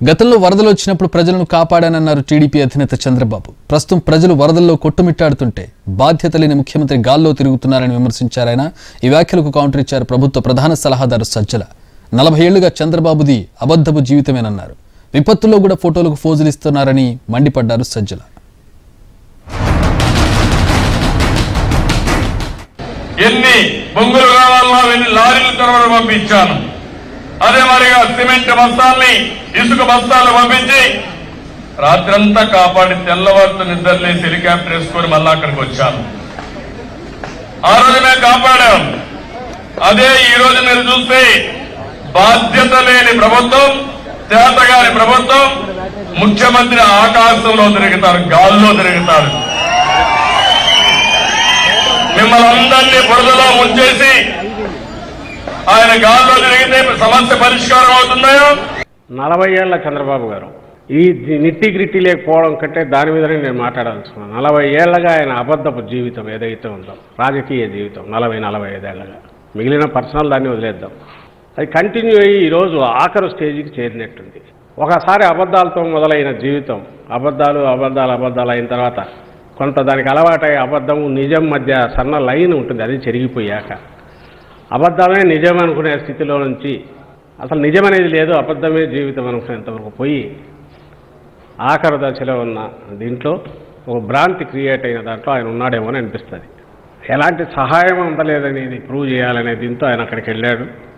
గతంలో వరదలు వచ్చినప్పుడు ప్రజలను కాపాడానన్నారు టీడీపీ అధినేత చంద్రబాబు ప్రస్తుతం ప్రజలు వరదల్లో కొట్టుమిట్టాడుతుంటే బాధ్యత లేని ముఖ్యమంత్రి గాల్లో తిరుగుతున్నారని విమర్శించారాయన ఈ వ్యాఖ్యలకు కౌంటర్ ఇచ్చారు ప్రభుత్వ ప్రధాన సలహాదారు సజ్జల నలభై ఏళ్లుగా చంద్రబాబుది అబద్ధపు జీవితమేనన్నారు విపత్తుల్లో కూడా ఫోటోలకు ఫోజులు ఇస్తున్నారని మండిపడ్డారు సజ్జల ఎన్ని బొంగులు కావాలన్నా ఎన్ని లారీలు తరవడం పంపించాను అదే మరిగా సిమెంట్ బస్తాల్ని ఇసుక బస్తాలు పంపించి రాత్రంతా కాపాడి తెల్లవారుతో నిద్రలేసి హెలికాప్టర్ వేసుకొని మళ్ళా అక్కడికి వచ్చాను ఆ రోజు మేము కాపాడాం అదే ఈ రోజు మీరు చూస్తే బాధ్యత లేని ప్రభుత్వం చేతగాని ప్రభుత్వం ముఖ్యమంత్రి ఆకాశంలో తిరుగుతారు గాల్లో తిరుగుతారు మిమ్మల్ని అందరినీ బురదలో ముంచేసి ఆయన గాల్లో తిరిగితే సమస్య పరిష్కారం అవుతున్నాయో నలభై ఏళ్ల చంద్రబాబు గారు ఈ నిట్టి గ్రిట్టి లేకపోవడం కంటే దాని మీదనే నేను మాట్లాడాల్సుకున్నాను నలభై ఏళ్లగా ఆయన అబద్ధపు జీవితం ఏదైతే ఉందో రాజకీయ జీవితం నలభై నలభై ఐదేళ్లగా మిగిలిన పర్సనల్ దాన్ని వదిలేద్దాం అది కంటిన్యూ అయ్యి ఈరోజు ఆఖరు స్టేజ్కి చేరినట్టుంది ఒకసారి అబద్ధాలతో మొదలైన జీవితం అబద్ధాలు అబద్ధాలు అబద్ధాలు అయిన తర్వాత కొంత దానికి అలవాటై అబద్ధం నిజం మధ్య సన్న లైన్ ఉంటుంది అది చెరిగిపోయాక అబద్ధమే నిజం అనుకునే స్థితిలో నుంచి అసలు నిజం అనేది లేదు అబద్ధమే జీవితం అనుకునేంతవరకు పోయి ఆఖరి దశలో ఉన్న దీంట్లో ఒక భ్రాంతి క్రియేట్ అయిన దాంట్లో ఆయన ఉన్నాడేమో అని అనిపిస్తుంది ఎలాంటి సహాయం అందలేదనేది ప్రూవ్ చేయాలనే దీంతో ఆయన అక్కడికి వెళ్ళాడు